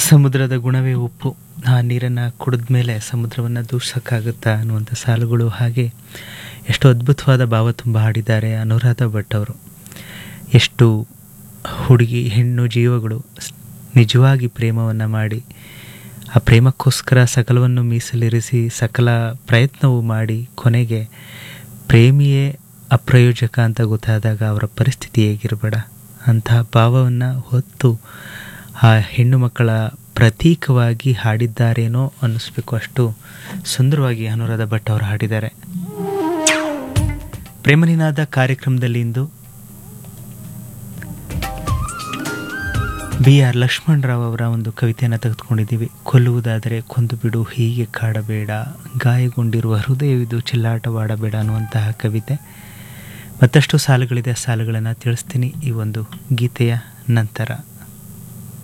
ಸಮುದ್ರದ ಗುಣವೇ ಉಪ್ಪು ಆ ನೀರನ್ನು ಕುಡಿದ ಮೇಲೆ ಸಮುದ್ರವನ್ನು ದೂಷಕ್ಕಾಗುತ್ತಾ ಅನ್ನುವಂಥ ಸಾಲುಗಳು ಹಾಗೆ ಎಷ್ಟು ಅದ್ಭುತವಾದ ಭಾವ ತುಂಬ ಹಾಡಿದ್ದಾರೆ ಅನುರಾಧ ಭಟ್ ಅವರು ಎಷ್ಟು ಹುಡುಗಿ ಹೆಣ್ಣು ಜೀವಗಳು ಸ್- ನಿಜವಾಗಿ ಪ್ರೇಮವನ್ನು ಮಾಡಿ ಆ ಪ್ರೇಮಕ್ಕೋಸ್ಕರ ಸಕಲವನ್ನು ಮೀಸಲಿರಿಸಿ ಸಕಲ ಪ್ರಯತ್ನವೂ ಮಾಡಿ ಕೊನೆಗೆ ಪ್ರೇಮಿಯೇ ಅಪ್ರಯೋಜಕ ಅಂತ ಗೊತ್ತಾದಾಗ ಅವರ ಪರಿಸ್ಥಿತಿ ಹೇಗಿರಬೇಡ ಅಂತಹ ಭಾವವನ್ನು ಹೊತ್ತು ಆ ಹೆಣ್ಣು ಮಕ್ಕಳ ಪ್ರತೀಕವಾಗಿ ಹಾಡಿದ್ದಾರೇನೋ ಅನ್ನಿಸ್ಬೇಕು ಅಷ್ಟು ಸುಂದರವಾಗಿ ಅನುರಾಧ ಭಟ್ ಅವರು ಹಾಡಿದ್ದಾರೆ ಪ್ರೇಮನಿನಾದ ಕಾರ್ಯಕ್ರಮದಲ್ಲಿ ಇಂದು ಬಿ ಆರ್ ಲಕ್ಷ್ಮಣರಾವ್ ಅವರ ಒಂದು ಕವಿತೆಯನ್ನು ತೆಗೆದುಕೊಂಡಿದ್ದೀವಿ ಕೊಲ್ಲುವುದಾದರೆ ಕೊಂದು ಬಿಡು ಹೀಗೆ ಕಾಡಬೇಡ ಗಾಯಗೊಂಡಿರುವ ಹೃದಯವಿದು ಚಿಲ್ಲಾಟವಾಡಬೇಡ ಅನ್ನುವಂತಹ ಕವಿತೆ ಮತ್ತಷ್ಟು ಸಾಲುಗಳಿದೆ ಆ ಸಾಲುಗಳನ್ನು ತಿಳಿಸ್ತೀನಿ ಈ ಒಂದು ಗೀತೆಯ ನಂತರ